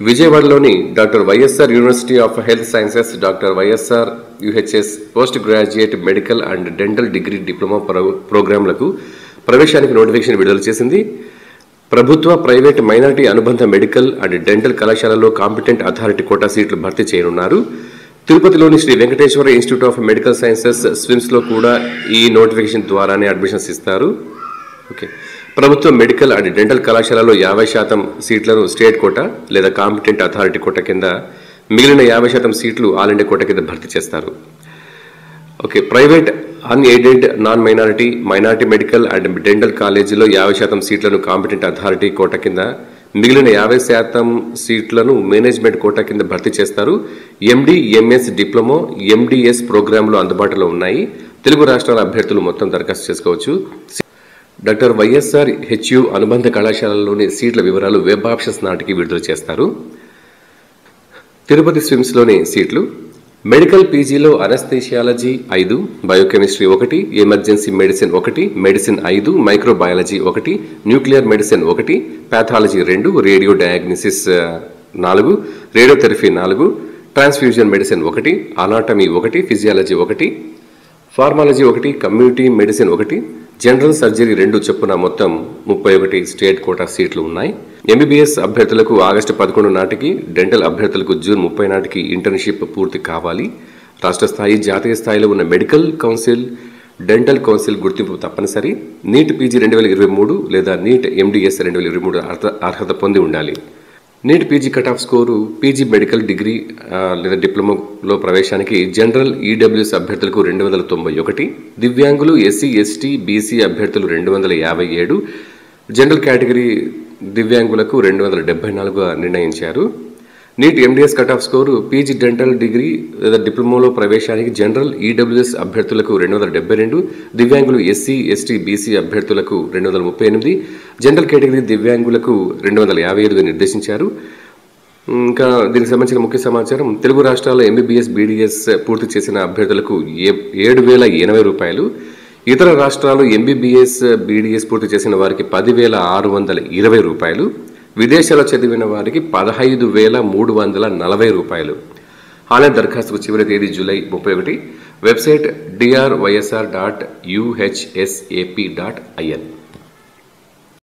విజయవాడలోని doctor YSR university of health sciences doctor YSR UHS post graduate medical and dental degree diploma ప్రో- ప్రోగ్రాంలకు ప్రవేశానికి notification విడుదల చేసింది ప్రభుత్వ ప్రైవేట్ మైనారిటీ అనుబంధ మెడికల్ అండ్ డెంటల్ కళాశాలలో కాంపిటెంట్ అథారిటీ కోటా సీట్లు భర్తీ చేయనున్నారు తిరుపతిలోని Shri Venkateswara institute of medical sciences SVIMS లో కూడా ఈ నోటిఫికేషన్ ద్వారానే అడ్మిషన్స్ ఇస్తారు ఓకే ప్రభుత్వ మెడికల్ అండ్ డెంటల్ కళాశాలలో యాభై శాతం సీట్లను స్టేట్ కోటా లేదా కాంపిటెంట్ అథారిటీ కోటా కింద మిగిలిన యాభై శాతం సీట్లు ఆల్ ఇండియా కోటా కింద భర్తీ చేస్తారు okay private unaided non minority minority medical and dental కాలేజీలో యాభై శాతం సీట్లను కాంపిటెంట్ అథారిటీ కోట కింద మిగిలిన యాభై శాతం సీట్లను మేనేజ్మెంట్ కోటా కింద భర్తీ చేస్తారు ఎండి ఎంఎస్ డిప్లొమో ఎండిఎస్ ప్రోగ్రాంలు అందుబాటులో ఉన్నాయి తెలుగు రాష్ట్రాల అభ్యర్థులు మొత్తం దరఖాస్తు చేసుకోవచ్చు డాక్టర్ వైఎస్ఆర్ హెచ్యు అనుబంధ కళాశాలలోని సీట్ల వివరాలు వెబ్ ఆప్షన్స్ నాటికి విడుదల చేస్తారు తిరుపతి స్విమ్స్లోని సీట్లు మెడికల్ పీజీలో అనస్థేషియాలజీ ఐదు బయోకెమిస్ట్రీ ఒకటి ఎమర్జెన్సీ మెడిసిన్ ఒకటి మెడిసిన్ ఐదు మైక్రోబయాలజీ ఒకటి న్యూక్లియర్ మెడిసిన్ ఒకటి పాథాలజీ రెండు రేడియో డయాగ్నోసిస్ ఆ, నాలుగు రేడియోథెరపీ నాలుగు ట్రాన్స్ఫ్యూజన్ మెడిసిన్ ఒకటి అనాటమీ ఒకటి ఫిజియాలజీ ఒకటి ఫార్మాలజీ ఒకటి కమ్యూనిటీ మెడిసిన్ ఒకటి జనరల్ సర్జరీ రెండు చొప్పున మొత్తం ముప్పై ఒకటి స్టేట్ కోటా సీట్లు ఉన్నాయి ఎంబీబీఎస్ అభ్యర్థులకు ఆగస్టు పదకొండు నాటికి డెంటల్ అభ్యర్థులకు జూన్ ముప్పై నాటికి ఇంటర్న్షిప్ పూర్తి కావాలి రాష్ట్ర స్థాయి జాతీయ స్థాయిలో ఉన్న మెడికల్ కౌన్సిల్ డెంటల్ కౌన్సిల్ గుర్తింపు తప్పనిసరి నీట్ పీజీ రెండు వేల ఇరవై మూడు లేదా నీట్ ఎండిఎస్ రెండు వేల ఇరవై మూడు అర్హత- అర్హత పొంది ఉండాలి NEET PG cut off score PG medical degree ఆ, లేదా డిప్లొమాలో ప్రవేశానికి జనరల్ ఈడబ్ల్యూఎస్ అభ్యర్థులకు రెండు వందల తొంభై ఒకటి దివ్యాంగులు ఎస్సీ ఎస్టీ బీసీ అభ్యర్థులు రెండు వందల యాభై ఏడు జనరల్ కేటగిరీ దివ్యాంగులకు రెండు వందల డెబ్బై నాలుగుగా నిర్ణయించారు NEET MDS cut off score PG dental degree లేదా డిప్లొమాలో ప్రవేశానికి జనరల్ ఈడబ్ల్యూఎస్ అభ్యర్థులకు రెండు వందల డెబ్బై రెండు దివ్యాంగులు ఎస్సీ ఎస్టీ బీసీ అభ్యర్థులకు రెండు వందల ముప్పై ఎనిమిది జనరల్ కేటగిరీ దివ్యాంగులకు రెండు వందల యాభై ఐదుగా నిర్దేశించారు ఇంకా దీనికి సంబంధించిన ముఖ్య సమాచారం తెలుగు రాష్ట్రాల్లో ఎంబీబీఎస్ బీడీఎస్ పూర్తి చేసిన అభ్యర్థులకు ఏ- ఏడు వేల ఎనభై రూపాయలు ఇతర రాష్ట్రాలు ఎంబీబీఎస్ బీడీఎస్ పూర్తి చేసిన వారికి పదివేల ఆరు వందల ఇరవై రూపాయలు విదేశాల్లో చదివిన వారికి పదహైదు వేల మూడు వందల నలభై రూపాయలు ఆన్లైన్ దరఖాస్తుకు చివరి తేదీ జూలై ముప్పై ఒకటి website DRYSR dot UHSAP dot IN